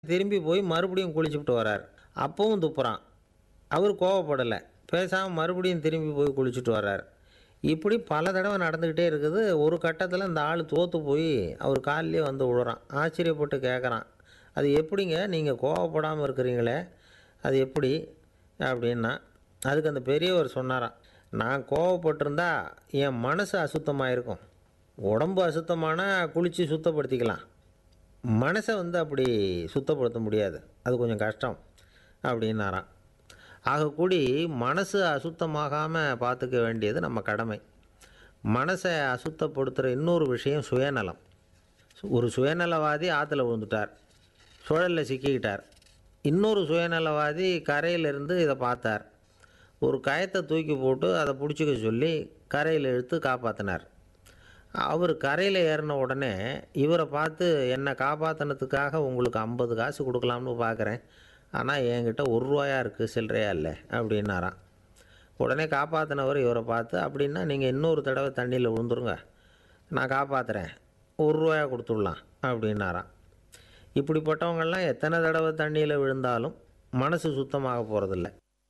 திரும்பி போய் மறுபடியும் குளிச்சுட்டு வரார் அப்பவும் துப்புறான் அவர் கோவப்படலை பேசாமல் மறுபடியும் திரும்பி போய் குளிச்சுட்டு வர்றார் இப்படி பல தடவை நடந்துக்கிட்டே இருக்குது ஒரு கட்டத்தில் இந்த ஆள் தோற்று போய் அவர் காலிலே வந்து விழுறான் ஆச்சரியப்பட்டு கேட்குறான் அது எப்படிங்க நீங்கள் கோவப்படாமல் இருக்கிறீங்களே அது எப்படி அப்படின்னா அதுக்கு அந்த பெரியவர் சொன்னாராம் நான் கோவப்பட்டிருந்தா என் மனசு அசுத்தமாக இருக்கும் உடம்பு அசுத்தமானால் குளித்து சுத்தப்படுத்திக்கலாம் மனசை வந்து அப்படி சுத்தப்படுத்த முடியாது அது கொஞ்சம் கஷ்டம் அப்படின்னாராம் ஆக கூடி மனசு அசுத்தமாகாமல் பார்த்துக்க வேண்டியது நம்ம கடமை மனசை அசுத்தப்படுத்துகிற இன்னொரு விஷயம் சுயநலம் ஒரு சுயநலவாதி ஆற்றுல விழுந்துட்டார் சுழலில் சிக்கிக்கிட்டார் இன்னொரு சுயநலவாதி கரையிலிருந்து இதை பார்த்தார் ஒரு கயத்தை தூக்கி போட்டு அதை பிடிச்சிக்க சொல்லி கரையில் இழுத்து காப்பாற்றினார் அவர் கரையில் ஏறின உடனே இவரை பார்த்து என்னை காப்பாற்றினதுக்காக உங்களுக்கு ஐம்பது காசு கொடுக்கலாம்னு பார்க்குறேன் ஆனால் என்கிட்ட ஒரு ரூபாயா இருக்குது சில்லறையா இல்லை அப்படின்னாராம் உடனே காப்பாற்றினவர் இவரை பார்த்து அப்படின்னா நீங்கள் இன்னொரு தடவை தண்ணியில் விழுந்துருங்க நான் காப்பாற்றுறேன் ஒரு ரூபாயா கொடுத்துடலாம் அப்படின்னாராம் இப்படிப்பட்டவங்கெல்லாம் எத்தனை தடவை தண்ணியில் விழுந்தாலும் மனசு சுத்தமாக போகிறதில்ல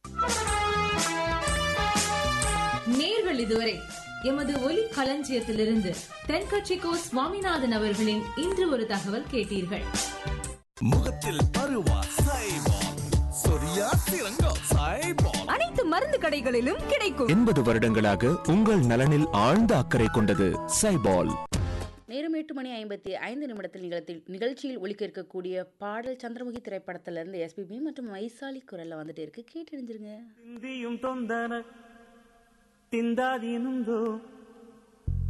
நேர்கள் இதுவரை எமது ஒலி களஞ்சியத்திலிருந்து தென்கட்சிக்கோ சுவாமிநாதன் அவர்களின் இன்று ஒரு தகவல் கேட்டீர்கள் முகத்தில் பருவா சைபால் சொரியா சிறங்கோ சைபால் அனைத்து மருந்து கடைகளிலும் கிடைக்கும் எண்பது வருடங்களாக உங்கள் நலனில் ஆழ்ந்த அக்கறை கொண்டது சைபால் நேரம் எட்டு மணி ஐம்பத்தி ஐந்து நிமிடத்தில் நிகழ்த்தில் நிகழ்ச்சியில் ஒலிக்க இருக்கக்கூடிய பாடல் சந்திரமுகி திரைப்படத்திலிருந்து எஸ்பிபி மற்றும் வைசாலி குரல்ல வந்துட்டு இருக்கு கேட்டு ತಿಂದಿಯುಂ ತೊಂದನ ತಿಂದಾದೀನುಂದು